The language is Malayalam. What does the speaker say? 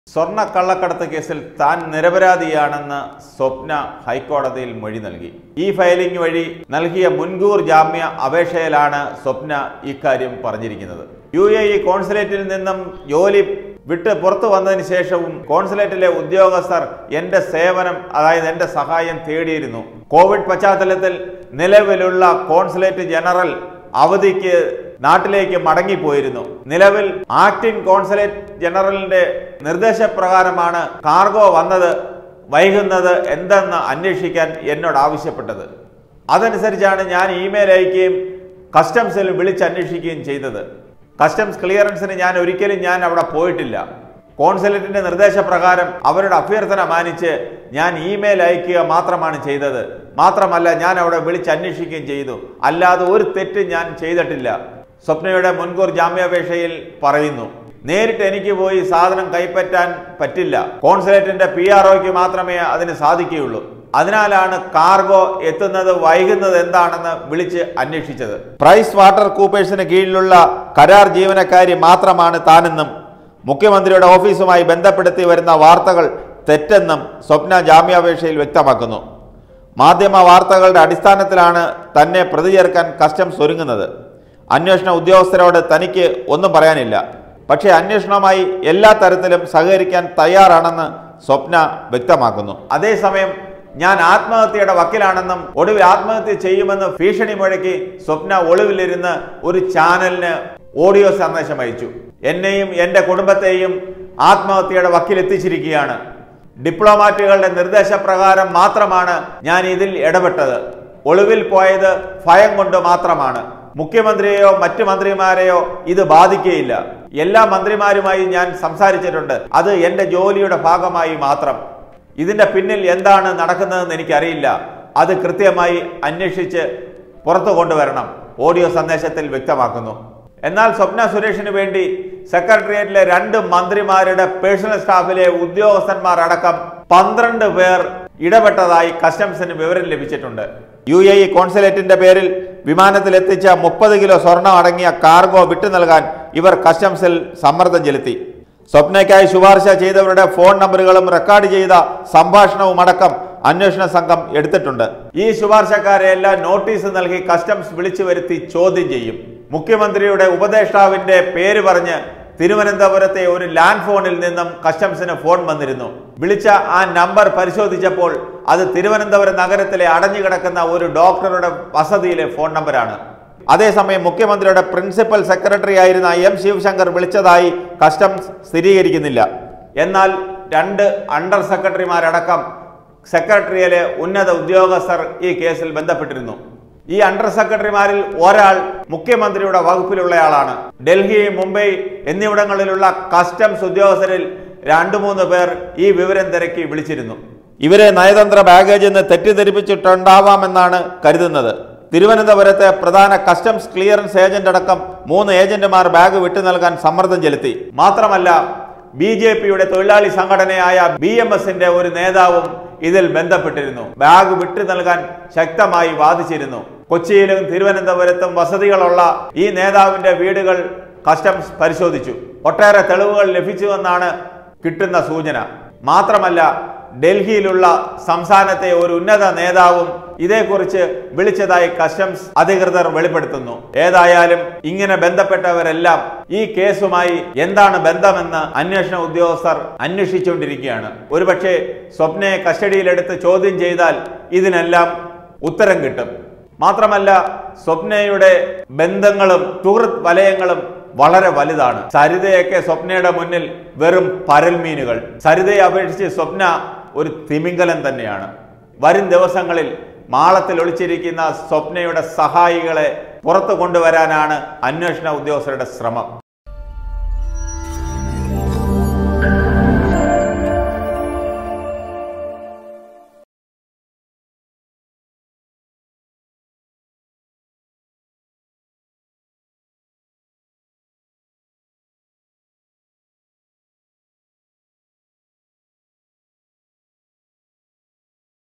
സ്വർണ്ണ കള്ളക്കടത്ത് കേസിൽ താൻ നിരപരാധിയാണെന്ന് സ്വപ്ന ഹൈക്കോടതിയിൽ മൊഴി നൽകി ഈ ഫയലിംഗ് വഴി നൽകിയ മുൻകൂർ ജാമ്യ അപേക്ഷയിലാണ് സ്വപ്ന ഇക്കാര്യം പറഞ്ഞിരിക്കുന്നത് യു എ ഇ കോൺസുലേറ്റിൽ നിന്നും ജോലി വിട്ട് പുറത്തു വന്നതിന് ശേഷവും കോൺസുലേറ്റിലെ ഉദ്യോഗസ്ഥർ എന്റെ സേവനം അതായത് എന്റെ സഹായം തേടിയിരുന്നു കോവിഡ് പശ്ചാത്തലത്തിൽ നിലവിലുള്ള കോൺസുലേറ്റ് ജനറൽ അവധിക്ക് നാട്ടിലേക്ക് മടങ്ങിപ്പോയിരുന്നു നിലവിൽ ആക്ടിംഗ് കോൺസുലേറ്റ് ജനറലിന്റെ നിർദ്ദേശപ്രകാരമാണ് കാർഗോ വന്നത് വൈകുന്നത് എന്തെന്ന് അന്വേഷിക്കാൻ എന്നോട് ആവശ്യപ്പെട്ടത് അതനുസരിച്ചാണ് ഞാൻ ഇമെയിൽ അയക്കുകയും കസ്റ്റംസിൽ വിളിച്ചന്വേഷിക്കുകയും ചെയ്തത് കസ്റ്റംസ് ക്ലിയറൻസിന് ഞാൻ ഒരിക്കലും ഞാൻ അവിടെ പോയിട്ടില്ല കോൺസുലേറ്റിന്റെ നിർദ്ദേശപ്രകാരം അവരുടെ അഭ്യർത്ഥന മാനിച്ച് ഞാൻ ഇമെയിൽ അയക്കുക മാത്രമാണ് ചെയ്തത് മാത്രമല്ല ഞാൻ അവിടെ വിളിച്ചന്വേഷിക്കുകയും ചെയ്തു അല്ലാതെ ഒരു തെറ്റ് ഞാൻ ചെയ്തിട്ടില്ല സ്വപ്നയുടെ മുൻകൂർ ജാമ്യാപേക്ഷയിൽ പറയുന്നു നേരിട്ട് എനിക്ക് പോയി സാധനം കൈപ്പറ്റാൻ പറ്റില്ല കോൺസുലേറ്റിന്റെ പി ആർ ഒക്ക് മാത്രമേ അതിന് സാധിക്കുകയുള്ളൂ അതിനാലാണ് കാർഗോ എത്തുന്നത് വൈകുന്നത് എന്താണെന്ന് വിളിച്ച് അന്വേഷിച്ചത് പ്രൈസ് വാട്ടർ കൂപ്പേഴ്സിന് കീഴിലുള്ള കരാർ ജീവനക്കാരി മാത്രമാണ് താനെന്നും മുഖ്യമന്ത്രിയുടെ ഓഫീസുമായി ബന്ധപ്പെടുത്തി വരുന്ന വാർത്തകൾ തെറ്റെന്നും സ്വപ്ന ജാമ്യാപേക്ഷയിൽ വ്യക്തമാക്കുന്നു മാധ്യമ വാർത്തകളുടെ അടിസ്ഥാനത്തിലാണ് തന്നെ പ്രതി ചേർക്കാൻ കസ്റ്റംസ് ഒരുങ്ങുന്നത് അന്വേഷണ ഉദ്യോഗസ്ഥരോട് തനിക്ക് ഒന്നും പറയാനില്ല പക്ഷേ അന്വേഷണവുമായി എല്ലാ തരത്തിലും സഹകരിക്കാൻ തയ്യാറാണെന്ന് സ്വപ്ന വ്യക്തമാക്കുന്നു അതേസമയം ഞാൻ ആത്മഹത്യയുടെ വക്കിലാണെന്നും ഒടുവിൽ ആത്മഹത്യ ചെയ്യുമെന്ന് ഭീഷണി മുഴക്കി സ്വപ്ന ഒളിവിലിരുന്ന് ഒരു ചാനലിന് ഓഡിയോ സന്ദേശം അയച്ചു എന്നെയും എൻ്റെ കുടുംബത്തെയും ആത്മഹത്യയുടെ വക്കിലെത്തിച്ചിരിക്കുകയാണ് ഡിപ്ലോമാറ്റുകളുടെ നിർദ്ദേശപ്രകാരം മാത്രമാണ് ഞാൻ ഇതിൽ ഇടപെട്ടത് ഒളിവിൽ പോയത് ഭയം കൊണ്ട് മാത്രമാണ് മുഖ്യമന്ത്രിയെയോ മറ്റു മന്ത്രിമാരെയോ ഇത് ബാധിക്കുകയില്ല എല്ലാ മന്ത്രിമാരുമായി ഞാൻ സംസാരിച്ചിട്ടുണ്ട് അത് എൻ്റെ ജോലിയുടെ ഭാഗമായി മാത്രം ഇതിന്റെ പിന്നിൽ എന്താണ് നടക്കുന്നതെന്ന് എനിക്കറിയില്ല അത് കൃത്യമായി അന്വേഷിച്ച് പുറത്തു കൊണ്ടുവരണം ഓഡിയോ സന്ദേശത്തിൽ വ്യക്തമാക്കുന്നു എന്നാൽ സ്വപ്ന സുരേഷിന് വേണ്ടി സെക്രട്ടേറിയറ്റിലെ രണ്ട് മന്ത്രിമാരുടെ പേഴ്സണൽ സ്റ്റാഫിലെ ഉദ്യോഗസ്ഥന്മാർ അടക്കം പന്ത്രണ്ട് പേർ ഇടപെട്ടതായി കസ്റ്റംസിന് വിവരം ലഭിച്ചിട്ടുണ്ട് യു എ ഇ കോൺസുലേറ്റിന്റെ പേരിൽ വിമാനത്തിൽ എത്തിച്ച മുപ്പത് കിലോ സ്വർണം അടങ്ങിയ കാർഗോ വിട്ടു നൽകാൻ ഇവർ കസ്റ്റംസിൽ സമ്മർദ്ദം ചെലുത്തി സ്വപ്നയ്ക്കായി ശുപാർശ ചെയ്തവരുടെ ഫോൺ നമ്പറുകളും റെക്കോർഡ് ചെയ്ത സംഭാഷണവും അടക്കം അന്വേഷണ സംഘം എടുത്തിട്ടുണ്ട് ഈ ശുപാർശക്കാരെയെല്ലാം നോട്ടീസ് നൽകി കസ്റ്റംസ് വിളിച്ചു വരുത്തി ചോദ്യം ചെയ്യും മുഖ്യമന്ത്രിയുടെ ഉപദേഷ്ടാവിന്റെ പേര് പറഞ്ഞ് തിരുവനന്തപുരത്തെ ഒരു ലാൻഡ് ഫോണിൽ നിന്നും കസ്റ്റംസിന് ഫോൺ വന്നിരുന്നു വിളിച്ച ആ നമ്പർ പരിശോധിച്ചപ്പോൾ അത് തിരുവനന്തപുരം നഗരത്തിലെ അടഞ്ഞുകിടക്കുന്ന ഒരു ഡോക്ടറുടെ വസതിയിലെ ഫോൺ നമ്പറാണ് അതേസമയം മുഖ്യമന്ത്രിയുടെ പ്രിൻസിപ്പൽ സെക്രട്ടറി ആയിരുന്ന എം ശിവശങ്കർ വിളിച്ചതായി കസ്റ്റംസ് സ്ഥിരീകരിക്കുന്നില്ല എന്നാൽ രണ്ട് അണ്ടർ സെക്രട്ടറിമാരടക്കം സെക്രട്ടറിയിലെ ഉന്നത ഉദ്യോഗസ്ഥർ ഈ കേസിൽ ബന്ധപ്പെട്ടിരുന്നു ഈ അണ്ടർ സെക്രട്ടറിമാരിൽ ഒരാൾ മുഖ്യമന്ത്രിയുടെ വകുപ്പിലുള്ളയാളാണ് ഡൽഹി മുംബൈ എന്നിവിടങ്ങളിലുള്ള കസ്റ്റംസ് ഉദ്യോഗസ്ഥരിൽ രണ്ടു മൂന്ന് പേർ ഈ വിവരം തിരക്കി വിളിച്ചിരുന്നു ഇവരെ നയതന്ത്ര ബാഗേജ് എന്ന് തെറ്റിദ്ധരിപ്പിച്ചിട്ടുണ്ടാവാമെന്നാണ് കരുതുന്നത് തിരുവനന്തപുരത്തെ പ്രധാന കസ്റ്റംസ് ക്ലിയറൻസ് ഏജന്റ് അടക്കം മൂന്ന് ഏജന്റുമാർ ബാഗ് വിട്ടു നൽകാൻ സമ്മർദ്ദം ചെലുത്തി മാത്രമല്ല ബി ജെ പിയുടെ തൊഴിലാളി സംഘടനയായ ബി എം എസിന്റെ ഒരു നേതാവും ഇതിൽ ബന്ധപ്പെട്ടിരുന്നു ബാഗ് വിട്ടു നൽകാൻ ശക്തമായി വാദിച്ചിരുന്നു കൊച്ചിയിലും തിരുവനന്തപുരത്തും വസതികളുള്ള ഈ നേതാവിന്റെ വീടുകൾ കസ്റ്റംസ് പരിശോധിച്ചു ഒട്ടേറെ തെളിവുകൾ ലഭിച്ചുവെന്നാണ് കിട്ടുന്ന സൂചന മാത്രമല്ല ഡൽഹിയിലുള്ള സംസ്ഥാനത്തെ ഒരു ഉന്നത നേതാവും ഇതേക്കുറിച്ച് വിളിച്ചതായി കസ്റ്റംസ് അധികൃതർ വെളിപ്പെടുത്തുന്നു ഏതായാലും ഇങ്ങനെ ബന്ധപ്പെട്ടവരെല്ലാം ഈ കേസുമായി എന്താണ് ബന്ധമെന്ന് അന്വേഷണ ഉദ്യോഗസ്ഥർ അന്വേഷിച്ചുകൊണ്ടിരിക്കുകയാണ് ഒരുപക്ഷെ സ്വപ്നയെ കസ്റ്റഡിയിലെടുത്ത് ചോദ്യം ചെയ്താൽ ഇതിനെല്ലാം ഉത്തരം കിട്ടും മാത്രമല്ല സ്വപ്നയുടെ ബന്ധങ്ങളും സുഹൃത്ത് വലയങ്ങളും വളരെ വലുതാണ് സരിതയൊക്കെ സ്വപ്നയുടെ മുന്നിൽ വെറും പരൽമീനുകൾ സരിതയെ അപേക്ഷിച്ച് സ്വപ്ന ഒരു തിമിംഗലം തന്നെയാണ് വരും ദിവസങ്ങളിൽ മാളത്തിൽ ഒളിച്ചിരിക്കുന്ന സ്വപ്നയുടെ സഹായികളെ പുറത്തു കൊണ്ടുവരാനാണ് അന്വേഷണ ഉദ്യോഗസ്ഥരുടെ ശ്രമം